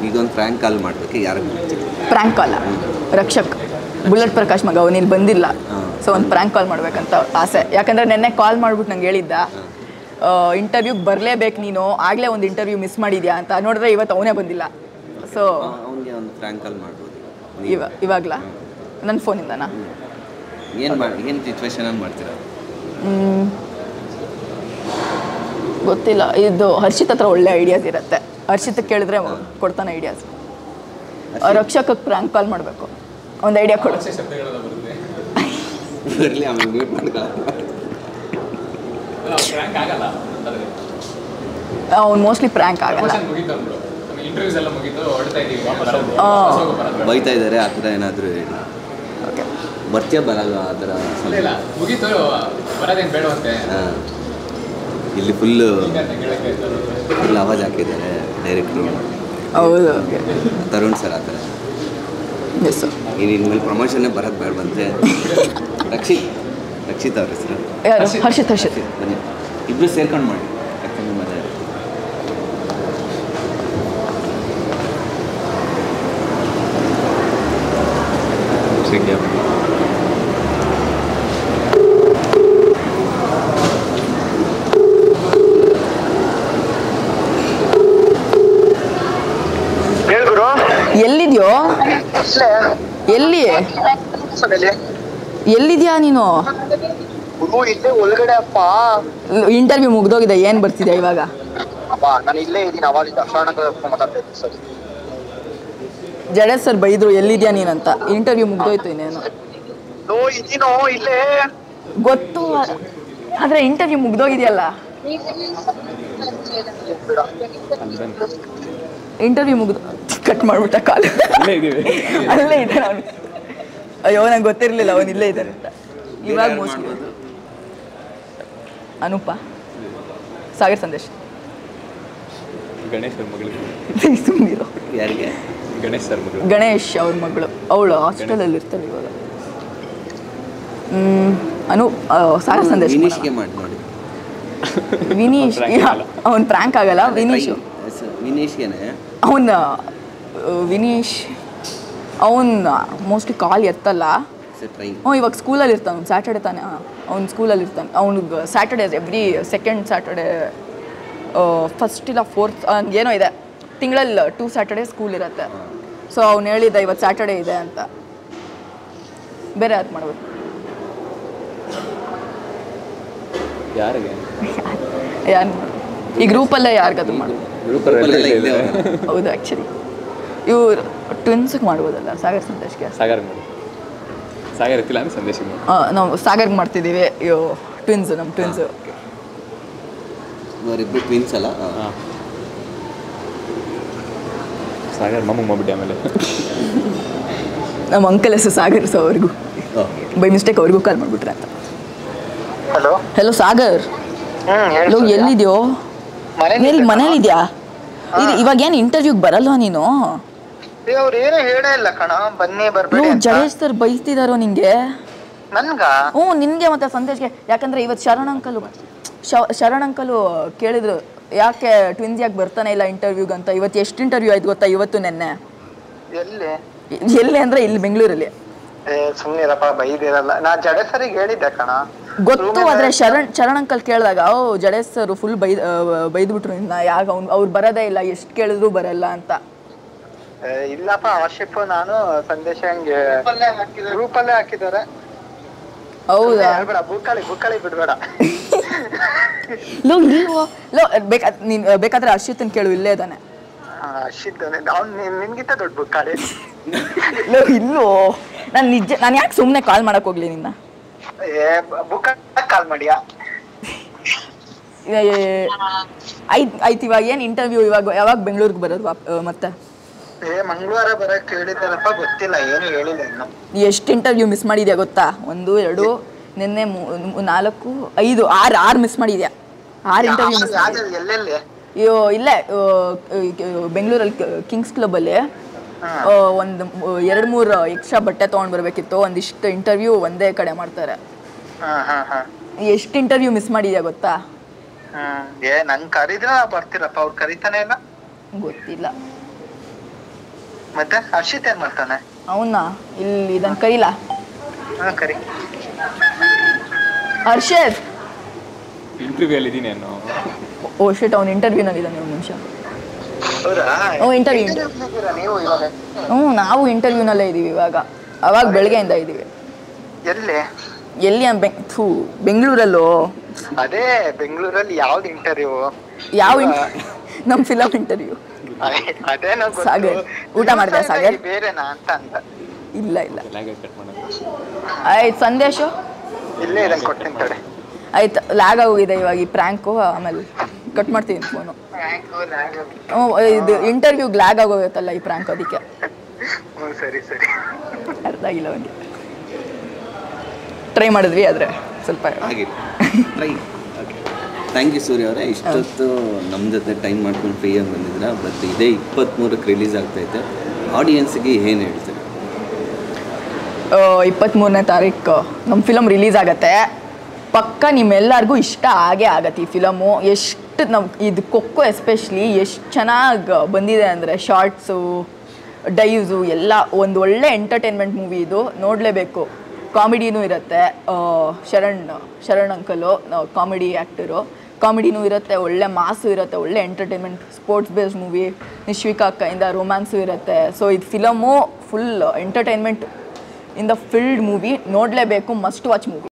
ಈಗ ಒಂದು ಫ್ರ್ಯಾಂಕ್ ಕಾಲ್ ಮಾಡ್ಬೇಕು ಯಾರಿಗೆ ಮಾಡ್ತೀವಿ ಪ್ರ್ಯಾಂಕ್ ಕಾಲ ರಕ್ಷಕ್ ಬುಲೆಟ್ ಪ್ರಕಾಶ್ ಮಗ ಅವನು ಇಲ್ಲಿ ಬಂದಿಲ್ಲ ಹಾಂ. ಸೊ ಒಂದು ಪ್ರ್ಯಾಂಕ್ ಕಾಲ್ ಮಾಡ್ಬೇಕಂತ ಆಸೆ ಯಾಕಂದ್ರೆ ನೆನ್ನೆ ಕಾಲ್ ಮಾಡ್ಬಿಟ್ಟು ನಂಗೆ ಹೇಳಿದ್ದ ಇಂಟರ್ವ್ಯೂಗೆ ಬರಲೇಬೇಕು ನೀನು ಆಗಲೇ ಒಂದು ಇಂಟರ್ವ್ಯೂ ಮಿಸ್ ಮಾಡಿದ್ಯಾ ಅಂತ ನೋಡಿದ್ರೆ ಇವತ್ತು ಅವನೇ ಬಂದಿಲ್ಲ ಸೊ ಅವನಿಗೆ ಒಂದು ಫ್ರ್ಯಾಂಕ್ ಕಾಲ್ ಮಾಡ್ಬೋದು ಇವ ಇವಾಗಲಾ ನನ್ನ ಫೋನಿಂದನಾ ಏನು ಮಾಡಿ ಏನು ಸಿಚುವೇಶನಲ್ಲಿ ಮಾಡ್ತೀರಾ ಮ್, ಗೊತ್ತಿಲ್ಲ ಇದು ಹರ್ಷಿತ್ ಹತ್ರ ಒಳ್ಳೆ ಐಡಿಯಾಸ್ ಇರುತ್ತೆ ಹರ್ಷಿತ್ ಕೇಳಿದ್ರೆ ಕೊಡ್ತಾನೆ ಐಡಿಯಾಸ್ ರಕ್ಷಕಕ್ಕೆ ಪ್ರ್ಯಾಂಕ್ ಕಾಲ್ ಮಾಡಬೇಕು ಒಂದು ಐಡಿಯಾ ಕೊಡು ಬರಲಿ ಆಮೇಲೆ ಮ್ಯೂಟ್ ಮಾಡ್ಕೊ ಫ್ರ್ಯಾಂಕ್ ಆಗಲ್ಲ ಅದ್ರೆ ಅವ್ನು ಮೋಸ್ಟ್ಲಿ ಪ್ರ್ಯಾಂಕ್ ಆಗಲ್ಲ ಕ್ವಶನ್ ಮುಗೀತು ಅಂದ್ರು ಇಂಟರ್ವ್ಯೂಸ್ ಎಲ್ಲ ಮುಗೀತು ಹೊಡ್ತಾ ಇದೀವಿ ವಾಪಸ್ ಹೋಗು. ಆ. ವಾಪಸ್ ಹೋಗು ಬರೋದು. ಬೈತಾ ಇದ್ದಾರೆ ಆ ಥರ ಏನಾದರೂ ಹೇಳಿ ಓಕೆ ಬರ್ತೀಯ ಬರಲ್ಲ ಆ ಥರ ಇಲ್ಲ, ಇಲ್ಲ ಮುಗೀತು ಬರೋದೇನು ಬೇಡವಂತೆ ಹಾಂ ಇಲ್ಲಿ ಫುಲ್ಲು ಈಗ ಅಂತ ಕೇಳಕ್ಕೆ ಇದ್ದಾರೆ. ಫುಲ್ ಆವಾಜ್ ಹಾಕಿದ್ದಾರೆ ಡೈರೆಕ್ಟ್ರು ಹೌದು ಓಕೆ ತರುಣ್ ಸರ್ ಆ ಥರ ಎಸ್ ನೀನು ಇನ್ಮೇಲೆ ಪ್ರಮೋಷನ್ನೇ ಬರೋದು ಬೇಡ ಬಂತೆ ರಕ್ಷಿತ್ ರಕ್ಷಿತ್ ಅವ್ರ ಹೆಸರು ಯಾರು ಹರ್ಷಿತ್ ಹರ್ಷಿತ್ ಬನ್ನಿ ಇಬ್ಬರು ಸೇರ್ಕೊಂಡು ಮಾಡಿ ಯಾಕಂದ್ರೆ ಮಜಾ ಇರುತ್ತೆ ಹೇಳ್ಗುರು ಎಲ್ಲಿದ್ಯೋ ಎಲ್ಲಿ ಎಲ್ಲಿದ್ಯಾ ನೀನು ಗುರು ಇಲ್ಲೇ ಒಳಗಡೆ ಅಪ್ಪ ಇಂಟರ್ವ್ಯೂ ಮುಗ್ದೋಗಿದೆ ಏನು ಬರ್ತಿದ್ಯಾ ಇವಾಗ ಅಪ್ಪ ನಾನು ಇಲ್ಲೇ ಇದ್ದೀನಿ ಅವಾಗಿಂದ ಶರಣಕ ಮಾತಾಡ್ತಾ ಇದ್ದೀನಿ ಸರಿ ಜಡೇಶ್ ಸರ್ ಬೈದ್ರು ಎಲ್ಲಿದ್ಯಾ ನೀನಂತ ಇಂಟರ್ವ್ಯೂ ಮುಗ್ದೋಯ್ತು ಇನ್ನೇನು ನೋ ಇದೀನೋ ಇಲ್ಲೇ ಗೊತ್ತು ಆದರೆ ಇಂಟರ್ವ್ಯೂ ಮುಗ್ದೋಗಿದೆಯಲ್ಲ ಇಂಟರ್ವ್ಯೂ ಮುಗ್ದು ಕಟ್ ಮಾಡ್ಬಿಟ್ಟ ಕಾಲು ಇಲ್ಲೇ ಇದೀವಿ ಅಲ್ಲೇ ಇದ್ದಾನೆ ಅವನು ಅಯ್ಯೋ ನಂಗೆ ಗೊತ್ತಿರಲಿಲ್ಲ ಅವನು ಇಲ್ಲೇ ಇದ್ದಾನೆ ಅಂತ ಇವಾಗ ಮೋಸ್ಟ್ಲಿ ಅನೂಪ ಸಾಗರ್ ಸಂದೇಶ್ ಗಣೇಶ್ ಅವ್ರ ಮಗಳು ಸುಮ್ಮನಿರು ಯಾರಿಗೆ ಗಣೇಶ್ ಸರ್ ಮಗಳು ಗಣೇಶ್ ಅವ್ರ ಮಗಳು ಅವಳು ಹಾಸ್ಟೆಲಲ್ಲಿ ಇರ್ತಾಳೆ ಇವಾಗ ಹ್ಮ್, ಅನು ಆ, ಸಾಗರ್ ಸಂದೇಶ್ ವಿನೀಶ್ಗೆ ಮಾಡಿ ನೋಡಿ ವಿನೀಶ್ ಅವನ್ ಪ್ರ್ಯಾಂಕ್ ಆಗಲ್ಲ ವಿನೀಶ್ ವಿನೀಶ್ಗೆನೆ ಅವನ್ ವಿನೀಶ್ ಅವನ್ ಮೋಸ್ಟ್ಲಿ ಕಾಲ್ ಎತ್ತಲ್ಲ ಟ್ರೈ ಹ್ಞೂ ಇವಾಗ ಸ್ಕೂಲಲ್ಲಿ ಇರ್ತಾನೆ ಅವ್ನು ಸ್ಯಾಟರ್ಡೆ ತಾನೆ ಅವ್ನು ಸ್ಕೂಲಲ್ಲಿ ಇರ್ತಾನೆ ಅವ್ನಿಗೆ Saturday every second Saturday first ಇಲ್ಲ ಫೋರ್ತ್ ಏನೋ ಇದೆ ತಿಂಗಳಲ್ಲಿ ಟೂ ಸ್ಯಾಟರ್ಡೇ ಸ್ಕೂಲ್ ಇರುತ್ತೆ ಸೊ ಅವ್ನು ಹೇಳಿದ್ದ ಇವತ್ತು ಸ್ಯಾಟರ್ಡೇ ಇದೆ ಅಂತ ಬೇರೆ ಯಾರು ಮಾಡ್ಬೋದು ಯಾರಿಗೆ ಯಾರು ಈ ಗ್ರೂಪಲ್ಲೇ ಯಾರಿಗಾದ್ರು ಮಾಡ್ಬೋದು ಗ್ರೂಪಲ್ಲೆಲ್ಲ ಇಲ್ಲೇ ಅವ್ರೆ. ಹೌದು ಆ್ಯಕ್ಚುಲಿ ಇವ್ರು ಟ್ವಿನ್ಸ್ಗೆ ಮಾಡ್ಬೋದಲ್ಲ ಸಾಗರ್ ಸಂದೇಶ್ಗೆ ಸಾಗರ್ ಮಾಡಿ ಸಾಗರ್ ಇರ್ತಿಲ್ಲ ಅಂದ್ರೆ ಸಂದೇಶ ಮಾಡಿ ಆ, ನಾವು ಸಾಗರ್ಗೆ ಮಾಡ್ತಿದ್ದೀವಿ ಇವು ಟ್ವಿನ್ಸ್ ನಮ್ಮ ಟ್ವಿನ್ಸ್ ಇವರಿಬ್ರು ಟ್ವಿನ್ಸ್ ಅಲ್ಲ ಹಾ. ಹಾಂ ಸಾಗರ್ ಮಮ್ಮ ಮಾಡ್ಬಿಟ್ಟೆ ಆಮೇಲೆ ನಮ್ಮ ಅಂಕಲ್ ಹೆಸರು ಸಾಗರ್ ಸೊ ಅವ್ರಿಗೂ ಓಕೆ ಬೈ ಮಿಸ್ಟೇಕ್ ಅವ್ರಿಗೂ ಕಾಲ್ ಮಾಡಿಬಿಟ್ರೆ ಅಂತ hello hello Sagar hmm hello ಎಲ್ಲಿದ್ಯೋ ಎಲ್ಲಿ ಮನೇಲಿದ್ಯಾ ಇದು ಇವಾಗ ಏನು ಇಂಟರ್ವ್ಯೂಗೆ ಬರಲ್ವಾ ನೀನು ಅವ್ರು ಏನು ಹೇಳೇ ಇಲ್ಲ ಕಣ ಬನ್ನಿ ಲೋ ಬರ್ಬೇಡಿ ಅಂತ ಜಡೇಶ್ ಸರ್ ಬೈತಿದಾರೋ ನಿಂಗೆ ನನ್ಗ ಹ್ಞೂ ನಿನಗೆ ಮತ್ತೆ ಸಂದೇಶ್ಗೆ ಯಾಕಂದ್ರೆ ಇವತ್ತು ಶರಣ್ ಅಂಕಲು ಶ- ಶರಣ್ ಅಂಕಲು ಕೇಳಿದ್ರು ಯಾಕೆ ಟ್ವಿನ್ಸ್ ಯಾಕೆ ಬರ್ತಾನೆ ಇಲ್ಲ ಇಂಟರ್ವ್ಯೂಗೆ ಅಂತ ಇವತ್ತು ಎಷ್ಟು ಇಂಟರ್ವ್ಯೂ ಆಯ್ತು ಗೊತ್ತಾ ಇವತ್ತು ನೆನ್ನೆ ಎಲ್ಲಿ ಎಲ್ಲಿ ಅಂದ್ರೆ ಇಲ್ಲಿ ಬೆಂಗಳೂರಲ್ಲಿ ಏ ಸುಮ್ನಿರಪ್ಪ ಬೈದಿರಲ್ಲ ನಾ ಜಡೆ ಸರಿಗೆ ಹೇಳಿದ್ದೆ ಕಣ ಗೊತ್ತು ಆದ್ರೆ ಶರಣ್ ಶರಣ್ ಅಂಕಲ್ ಕೇಳಿದಾಗ ಓ ಜಡೇಶ್ ಸರ್ ಫುಲ್ ಬೈದ್ ಆ, ಬೈದ್ಬಿಟ್ರು ಇನ್ನ ಯಾಕೆ ಅವ್ನು ಅವ್ರು ಬರೋದೇ ಇಲ್ಲ ಎಷ್ಟು ಕೇಳಿದ್ರು ಬರಲ್ಲ ಅಂತ ಏ, ಇಲ್ಲಪ್ಪ ಆಶಿಫ್ ನಾನು ಸಂದೇಶ ಹಂಗೆ ಗ್ರೂಪ್ ಅಲ್ಲೇ ಹಾಕಿದ್ದಾರೆ ಹೌದಾ ಹೇಳ್ಬೇಡ ಬುಕ್ಕಳಿ ಬುಕ್ಕಳಿ ಬಿಡ್ಬೇಡ ಲೋ ಇಲ್ವೋ ಲೋ ಬೇಕಾ ನೀನ್ ಬೇಕಾದ್ರೆ ಅಶ್ವಿತನ್ ಕೇಳು ಇಲ್ಲೇ ಇದ್ದಾನೆ ಆ, ಅಶಿತ್ ಅವ್ನು ನಿನ್ಗಿಂತ ದೊಡ್ಡ ಬುಕ್ಕಳಿ ಲೋ ಇಲ್ವೋ ನಾನು ನಿಜ ನಾನು ಯಾಕೆ ಸುಮ್ಮನೆ ಕಾಲ್ ಮಾಡಕ್ ಹೋಗ್ಲಿ ನಿನ್ನ ಏ ಬುಕ್ಕ ಕಾಲ್ ಮಾಡಿಯಾ ಆಯ್ತು ಆಯ್ತು ಇವಾಗ ಏನು ಇಂಟರ್ವ್ಯೂ ಇವಾಗ ಯಾವಾಗ ಬೆಂಗಳೂರಿಗೆ ಬರೋದು ವಾಪ್- ಆ, ಮತ್ತೆ ಏ ಮಂಗಳವಾರ ಬರಕ್ ಹೇಳಿದಾರಪ್ಪ ಗೊತ್ತಿಲ್ಲ ಏನು ಹೇಳಿಲ್ಲ ಇನ್ನು ಎಷ್ಟು ಇಂಟರ್ವ್ಯೂ ಮಿಸ್ ಮಾಡಿದ್ಯಾ ಗೊತ್ತಾ ಒಂದು ಎರಡು ನಿನ್ನೆ ಮೂ- ಮೂ- ನಾಲ್ಕು ಐದು ಆರು ಆರು ಮಿಸ್ ಮಾಡಿದ್ಯಾ ಆರು ಇಂಟರ್ವ್ಯೂ ಮಿಸ್ ಮಾಡಿದ್ಯಾ ಯಾವ್ದು ಎಲ್ಲೆಲ್ಲಿ ಅಯ್ಯೋ ಇಲ್ಲೇ ಆ, ಆ, ಬೆಂಗಳೂರಲ್ಲಿ ಕಿಂಗ್ಸ್ ಕ್ಲಬ್ಬಲ್ಲಿ ಒಂದು ಎರಡು ಮೂರು ಎಕ್ಸ್ಟ್ರಾ ಬಟ್ಟೆ ತೊಗೊಂಡು ಬರಬೇಕಿತ್ತು ಒಂದಿಷ್ಟು ಇಂಟರ್ವ್ಯೂ ಒಂದೇ ಕಡೆ ಮಾಡ್ತಾರೆ ಹಾ ಹಾ ಹಾ ಎಷ್ಟು ಇಂಟರ್ವ್ಯೂ ಮಿಸ್ ಮಾಡಿದ್ಯಾ ಗೊತ್ತಾ ಹ್ಮ್ ಏ ನಂಗ್ ಕರೀದ್ರ ನಾ ಬರ್ತೀರಪ್ಪ ಅವ್ರು ಕರಿತಾನೆ ಇಲ್ಲ ಗೊತ್ತಿಲ್ಲ ಮತ್ತೆ ಹರ್ಷಿತ್ ಏನ್ ಮಾಡ್ತಾನೆ ಅವನ್ನ ಇಲ್ಲಿ ಇದನ್ನು ಕರೀಲ ಹಾ ಕರಿ ಹರ್ಷದ್ ಇಂಟರ್ವ್ಯೂ ಅಲ್ಲಿ ಇದೀನಿ ನಾನು ಓ ಶಿಟ್ ಅವ್ನು ಇಂಟರ್ವ್ಯೂನಲ್ಲಿ ಇದ್ದಾನೆ ಒಂದು ನಿಮಿಷ ಹೌದಾ ಓ, interview. Interview ಇದ್ದೀರಾ ನೀವು ಇವಾಗ ಹ್ಞೂ ನಾವು ಇಂಟರ್ವ್ಯೂನಲ್ಲೇ ಇದ್ದೀವಿ ಇವಾಗ ಅವಾಗ ಬೆಳಗ್ಗೆಯಿಂದ ಇದ್ದೀವಿ ಎಲ್ಲಿ ಎಲ್ಲಿ ಅಂತ ಬೆಂಗ್ ಥೂ ಬೆಂಗಳೂರಲ್ಲೋ ಅದೇ ಬೆಂಗಳೂರಲ್ಲಿ ಯಾವ್ದು ಇಂಟರ್ವ್ಯೂ ಯಾವ ನಮ್ಮ ಫಿಲಮ್ ಇಂಟರ್ವ್ಯೂ ಅದೇನೋ ಸಾಗರ್. ಊಟ ಮಾಡ್ದ ಸಾಗರ್? ಬೇರೆನಾ ಅಂತ ಅಂತ ಇಲ್ಲ ಇಲ್ಲ ಲ್ಯಾಂಗ್ವೇಜ್ ಕಟ್ ಮಾಡೋದು ಆಯ್ತು ಸಂದೇಶ ಇಲ್ಲೇ ಇದನ್ನ ಕೊಡ್ತೀನಿ ತಡೆ ಆಯ್ತು ಲ್ಯಾಗ್ ಆಗೋಗಿದೆ ಇವಾಗ ಈ ಪ್ರ್ಯಾಂಕು ಆಮೇಲೆ ಕಟ್ ಮಾಡ್ತೀನಿ ಫೋನು ಹ್ಞೂ ಇದು ಇಂಟರ್ವ್ಯೂಗೆ ಲ್ಯಾಗ್ ಆಗೋಗುತ್ತಲ್ಲ ಈ ಪ್ರ್ಯಾಂಕ್ ಅದಕ್ಕೆ ಹ್ಞೂ ಸರಿ ಸರಿ ಅರ್ಥ ಆಗಿಲ್ಲ ಅವನಿಗೆ ಟ್ರೈ ಮಾಡಿದ್ವಿ ಆದರೆ ಸ್ವಲ್ಪ ಆಗಿಲ್ಲ try okay thank you Surya ಅವರೇ ಇಷ್ಟೊತ್ತು ನಮ್ಮ ಜೊತೆ ಟೈಮ್ ಮಾಡ್ಕೊಂಡು ಫ್ರೀಯಾಗಿ ಬಂದಿದ್ದೀರಾ ಬಟ್ ಇದೇ ಇಪ್ಪತ್ತ್ಮೂರಕ್ಕೆ ರಿಲೀಸ್ ಆಗ್ತೈತೆ ಆಡಿಯನ್ಸ್ಗೆ ಏನು ಹೇಳ್ತೀರಾ ಇಪ್ಪತ್ತ್ಮೂರನೇ ತಾರೀಕು ನಮ್ಮ ಫಿಲಮ್ ರಿಲೀಸ್ ಆಗತ್ತೆ ಪಕ್ಕ ನಿಮ್ಮೆಲ್ಲರಿಗೂ ಇಷ್ಟ ಆಗೇ ಆಗತ್ತೆ ಈ ಫಿಲಮು ಎಷ್ಟು ನಮ್ಮ ಇದು ಕೊಕ್ಕೋ ಎಸ್ಪೆಷಲಿ ಎಷ್ಟು ಚೆನ್ನಾಗಿ ಬಂದಿದೆ ಅಂದರೆ ಶಾರ್ಟ್ಸು ಡೈವ್ಸು ಎಲ್ಲ ಒಂದು ಒಳ್ಳೆ ಎಂಟರ್ಟೈನ್ಮೆಂಟ್ ಮೂವಿ ಇದು ನೋಡಲೇಬೇಕು ಕಾಮಿಡಿನೂ ಇರುತ್ತೆ ಆ, Sharan Sharan uncle comedy actor ಕಾಮಿಡಿನೂ ಇರುತ್ತೆ ಒಳ್ಳೆ ಮಾಸು ಇರುತ್ತೆ ಒಳ್ಳೆ entertainment sports based movie Nishvika ಅಕ್ಕಯಿಂದ ರೊಮ್ಯಾನ್ಸು ಇರುತ್ತೆ ಸೊ ಇದು film full entertainment in the field movie ನೋಡಲೇಬೇಕು ಮಸ್ಟ್ ವಾಚ್ ಮೂವಿ